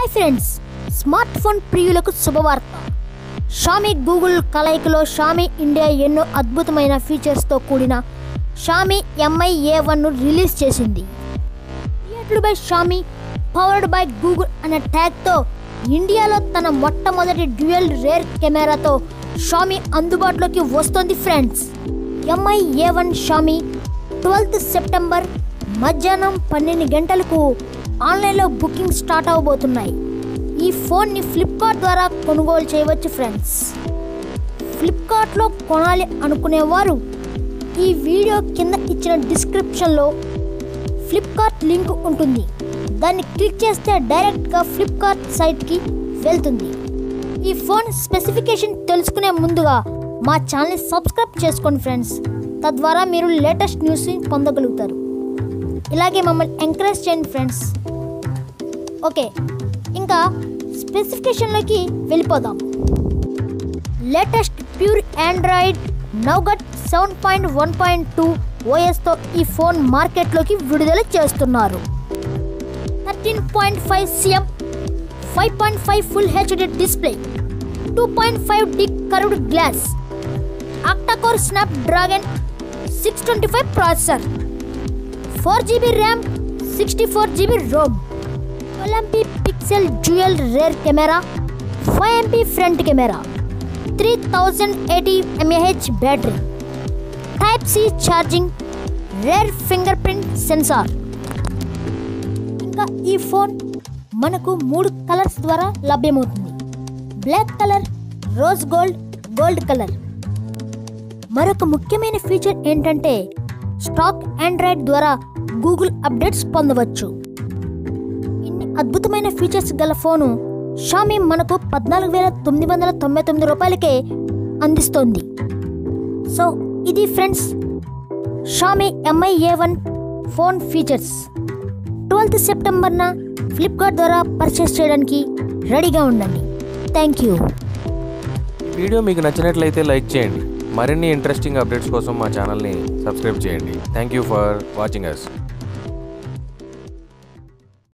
hi friends smart phone ప్రియులకు శుభవార్త Xiaomi Google కలయికలో షామీ ఇండియా ఎన్నో అద్భుతమైన ఫీచర్స్తో కూడిన షామీ ఎంఐ ఏ వన్ను రిలీజ్ చేసింది created by Xiaomi powered by Google అనే ట్యాగ్తో ఇండియాలో తన మొట్టమొదటి డ్యూయల్ రేర్ కెమెరాతో షామీ అందుబాటులోకి వస్తోంది friends Mi A one Xiaomi twelfth September మధ్యాహ్నం పన్నెండు గంటలకు ఆన్లైన్లో బుకింగ్ స్టార్ట్ అవబోతున్నాయి ఈ ఫోన్ని ఫ్లిప్కార్ట్ ద్వారా కొనుగోలు చేయవచ్చు ఫ్రెండ్స్ ఫ్లిప్కార్ట్లో కొనాలి అనుకునేవారు ఈ వీడియో కింద ఇచ్చిన డిస్క్రిప్షన్లో ఫ్లిప్కార్ట్ లింక్ ఉంటుంది దాన్ని క్లిక్ చేస్తే డైరెక్ట్గా ఫ్లిప్కార్ట్ సైట్కి వెళ్తుంది ఈ ఫోన్ స్పెసిఫికేషన్ తెలుసుకునే ముందుగా మా ఛానల్ని సబ్స్క్రైబ్ చేసుకోండి ఫ్రెండ్స్ తద్వారా మీరు లేటెస్ట్ న్యూస్ని పొందగలుగుతారు ఇలాగే మమ్మల్ని ఎంకరేజ్ చేయండి ఫ్రెండ్స్ ఓకే ఇంకా స్పెసిఫికేషన్లోకి వెళ్ళిపోదాం latest pure Android Nougat seven point one point two ఓఎస్తో ఈ ఫోన్ మార్కెట్లోకి విడుదల చేస్తున్నారు thirteen point five CM five point five full HD display two point five D curved glass octa core Snapdragon six twenty five processor four GB RAM sixty four GB ROM twelve MP pixel dual rear camera five MP front camera three thousand eighty mAh battery type C charging rear finger print censor ఇంకా ఈ phone మనకు మూడు colours ద్వారా లభ్యమవుతుంది black colour rose gold gold colour మరొక ముఖ్యమైన feature ఏంటంటే stock Android ద్వారా గూగుల్ అప్డేట్స్ పొందవచ్చు ఇన్ని అద్భుతమైన ఫీచర్స్ గల ఫోను షామీ మనకు పద్నాలుగు వేల తొమ్మిది వందల తొంభై తొమ్మిది రూపాయలకే అందిస్తోంది సో ఇది friends Xiaomi Mi A one phone features twelfth సెప్టెంబర్న ఫ్లిప్కార్ట్ ద్వారా పర్చేస్ చేయడానికి రెడీగా ఉండండి థ్యాంక్ యూ ఈ వీడియో మీకు నచ్చినట్లయితే లైక్ చేయండి మరిన్ని ఇంట్రెస్టింగ్ అప్డేట్స్ కోసం మా ఛానల్ని సబ్స్క్రైబ్ చేయండి thank you for watching us